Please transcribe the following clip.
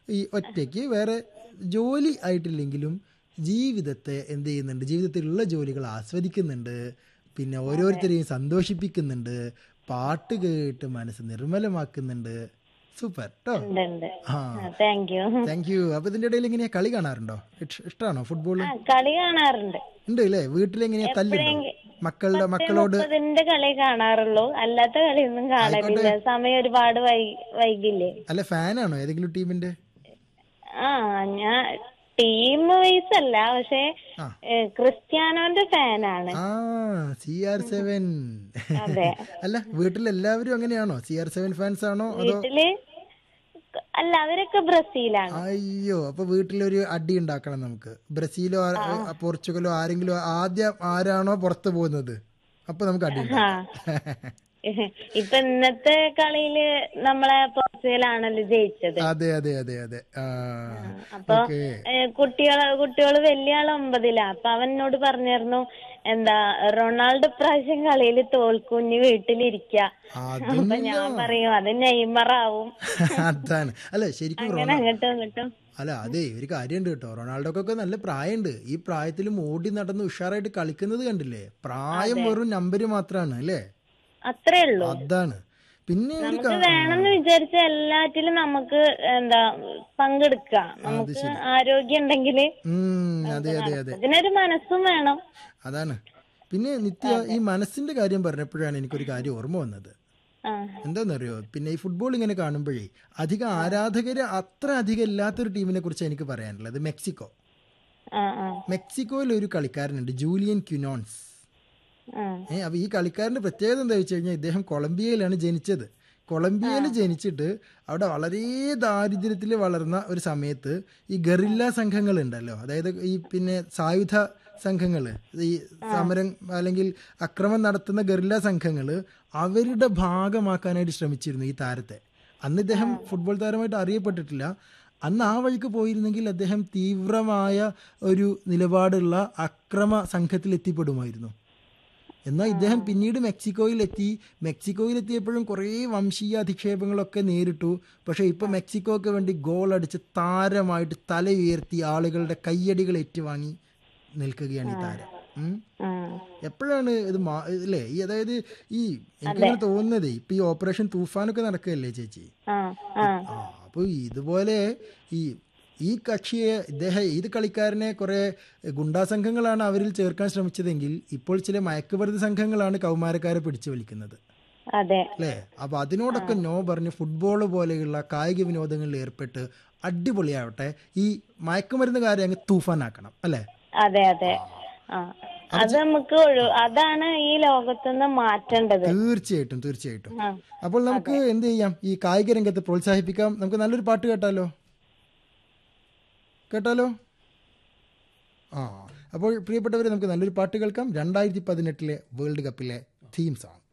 ഈ ഒറ്റയ്ക്ക് വേറെ ജോലി ആയിട്ടില്ലെങ്കിലും ജീവിതത്തെ എന്ത് ചെയ്യുന്നുണ്ട് ജീവിതത്തിലുള്ള ജോലികൾ ആസ്വദിക്കുന്നുണ്ട് പിന്നെ ഓരോരുത്തരെയും സന്തോഷിപ്പിക്കുന്നുണ്ട് പാട്ട് കേട്ട് മനസ്സ് നിർമ്മലമാക്കുന്നുണ്ട് സൂപ്പർ കേട്ടോ ഉണ്ട് ഉണ്ട് ആ താങ്ക് യു താങ്ക് യു അപ്പൊ ഇതിന്റെ ഇടയിൽ എങ്ങനെയാ കളി കാണാറുണ്ടോ ഇഷ്- ഇഷ്ടാണോ ഫുട്ബോൾ ആ കളി കാണാറുണ്ട് ഉണ്ട് അല്ലേ വീട്ടിലെങ്ങനെയാ തല്ലുണ്ടോ മക്കളുടെ മക്കളോട് മുപ്പതിന്റെ കളി കാണാറുള്ളൂ അല്ലാത്ത കളിയൊന്നും കാണലില്ല സമയം ഒരുപാട് വൈ- വൈകില്ലേ അല്ല ഫാനാണോ ഏതെങ്കിലും ടീമിന്റെ ആ ഞാൻ ടീം വൈസ് അല്ല പക്ഷെ ആ. ഏ, ക്രിസ്ത്യാനോന്റെ ഫാനാണ് ആ സി ആർ സെവൻ അതെ. അല്ല വീട്ടിൽ എല്ലാവരും അങ്ങനെയാണോ സി ആർ സെവൻ ഫാൻസ് ആണോ അതോ വീട്ടില് അല്ല അവരൊക്കെ ബ്രസീലാണ് അയ്യോ അപ്പൊ വീട്ടിലൊരു അടി ഉണ്ടാക്കണം നമുക്ക് ബ്രസീലോ ആ- പോർച്ചുഗലോ ആരെങ്കിലും ആദ്യം ആരാണോ പുറത്തു പോകുന്നത് അപ്പൊ നമുക്ക് അടി ആ ഉണ്ടാക്കാം ഇപ്പൊ ഇന്നത്തെ കളിയില് നമ്മളെ പോർച്ചുഗലാണല്ലോ ജയിച്ചത് അതെ അതെ അതെ അതെ ആ അപ്പൊ ഓക്കെ ഏ, കുട്ടികള് കുട്ടികള് വലിയ ആള് ഒമ്പതിലാ അപ്പൊ അവൻ എന്നോട് പറഞ്ഞിരുന്നു എന്താ റൊണാൾഡോ പ്രാവശ്യം കളിയിൽ തോൽക്കുഞ്ഞ് വീട്ടിലിരിക്ക അപ്പൊ ഞാൻ പറയും അത് നെയ്മറാവും അതാണ് അല്ല ശരിക്കും അങ്ങനെ അങ്ങോട്ടും ഇങ്ങോട്ടും അല്ല അതെ ഒരു കാര്യമുണ്ട് കേട്ടോ റൊണാൾഡോക്കൊക്കെ നല്ല പ്രായമുണ്ട് ഈ പ്രായത്തിലും ഓടി നടന്ന് ഉഷാറായിട്ട് കളിക്കുന്നത് കണ്ടില്ലേ പ്രായം വെറും നമ്പര് മാത്രമാണ് അല്ലേ അത്രേ ഉള്ളൂ അതാണ് പിന്നെ ഒരു നമുക്ക് വേണമെന്ന് വിചാരിച്ച എല്ലാറ്റിലും നമുക്ക് എന്താ പങ്കെടുക്കാം നമുക്ക് ആരോഗ്യം ഉണ്ടെങ്കിൽ ഉം, അതെ അതെ അതെ അതിനൊരു മനസ്സും വേണം അതാണ് പിന്നെ നിത്യ ഈ മനസ്സിന്റെ കാര്യം പറഞ്ഞപ്പോഴാണ് എനിക്കൊരു കാര്യം ഓർമ്മ വന്നത് ആ എന്താണെന്നറിയോ പിന്നെ ഈ ഫുട്ബോൾ ഇങ്ങനെ കാണുമ്പോഴേ അധികം ആരാധകര് അത്ര അധികം ഇല്ലാത്തൊരു ടീമിനെ കുറിച്ച് എനിക്ക് പറയാനുള്ളത് മെക്സിക്കോ ആ ആ മെക്സിക്കോയിൽ ഒരു കളിക്കാരനുണ്ട് ജൂലിയൻ ക്യുനോൺസ് ആ ഏ അപ്പൊ ഈ കളിക്കാരന്റെ പ്രത്യേകത എന്താ വെച്ച് കഴിഞ്ഞാൽ ഇദ്ദേഹം കൊളംബിയയിലാണ് ജനിച്ചത് കൊളംബിയയിൽ ജനിച്ചിട്ട് അവിടെ വളരെ ദാരിദ്ര്യത്തിൽ വളർന്ന ഒരു സമയത്ത് ഈ ഗറില്ല സംഘങ്ങൾ ഉണ്ടല്ലോ അതായത് ഈ പിന്നെ സായുധ സംഘങ്ങൾ ഈ സമരം അല്ലെങ്കിൽ അക്രമം നടത്തുന്ന ഗറില്ല സംഘങ്ങൾ അവരുടെ ഭാഗമാക്കാനായിട്ട് ശ്രമിച്ചിരുന്നു ഈ താരത്തെ അന്ന് ഇദ്ദേഹം ഫുട്ബോൾ താരമായിട്ട് അറിയപ്പെട്ടിട്ടില്ല അന്ന് ആ വഴിക്ക് പോയിരുന്നെങ്കിൽ അദ്ദേഹം തീവ്രമായ ഒരു നിലപാടുള്ള അക്രമ സംഘത്തിൽ എത്തിപ്പെടുമായിരുന്നു എന്നാൽ ഇദ്ദേഹം പിന്നീട് മെക്സിക്കോയിലെത്തി മെക്സിക്കോയിലെത്തിയപ്പോഴും കുറേ വംശീയ അധിക്ഷേപങ്ങളൊക്കെ നേരിട്ടു പക്ഷേ ഇപ്പോൾ മെക്സിക്കോക്ക് വേണ്ടി ഗോൾ അടിച്ച് താരമായിട്ട് തല ഉയർത്തി ആളുകളുടെ കയ്യടികൾ ഏറ്റുവാങ്ങി നിൽക്കുകയാണ് ഈ താരം ഉം. ആ എപ്പോഴാണ് ഇത് മാ ഇല്ലേ ഈ അതായത് ഈ എനിക്കിങ്ങനെ തോന്നുന്നത് ഇപ്പൊ ഈ ഓപ്പറേഷൻ തൂഫാനൊക്കെ നടക്കുകയല്ലേ ചേച്ചി ആ ആ ആ അപ്പോൾ ഇതുപോലെ ഈ ഈ കക്ഷിയെ ഇദ്ദേഹം ഇത് കളിക്കാരനെ കുറെ ഗുണ്ടാ സംഘങ്ങളാണ് അവരിൽ ചേർക്കാൻ ശ്രമിച്ചതെങ്കിൽ ഇപ്പോൾ ചില മയക്കുമരുന്ന് സംഘങ്ങളാണ് കൗമാരക്കാരെ പിടിച്ചു വലിക്കുന്നത് അതെ അല്ലേ അപ്പൊ അതിനോടൊക്കെ നോ പറഞ്ഞ് ഫുട്ബോൾ പോലെയുള്ള കായിക വിനോദങ്ങളിൽ ഏർപ്പെട്ട് അടിപൊളിയാവട്ടെ ഈ മയക്കുമരുന്നുകാരെ അങ്ങ് തൂഫാനാക്കണം അല്ലേ അതെ അതെ ആ അത് നമുക്ക് ഒഴു അതാണ് ഈ ലോകത്തുനിന്ന് മാറ്റേണ്ടത് തീർച്ചയായിട്ടും തീർച്ചയായിട്ടും ആ അപ്പോൾ നമുക്ക് എന്ത് ചെയ്യാം ഈ കായിക രംഗത്തെ പ്രോത്സാഹിപ്പിക്കാം നമുക്ക് നല്ലൊരു പാട്ട് കേട്ടാലോ കേട്ടാലോ ആ അപ്പോൾ പ്രിയപ്പെട്ടവരെ നമുക്ക് നല്ലൊരു പാട്ട് കേൾക്കാം രണ്ടായിരത്തി പതിനെട്ടിലെ വേൾഡ് കപ്പിലെ തീം സോങ്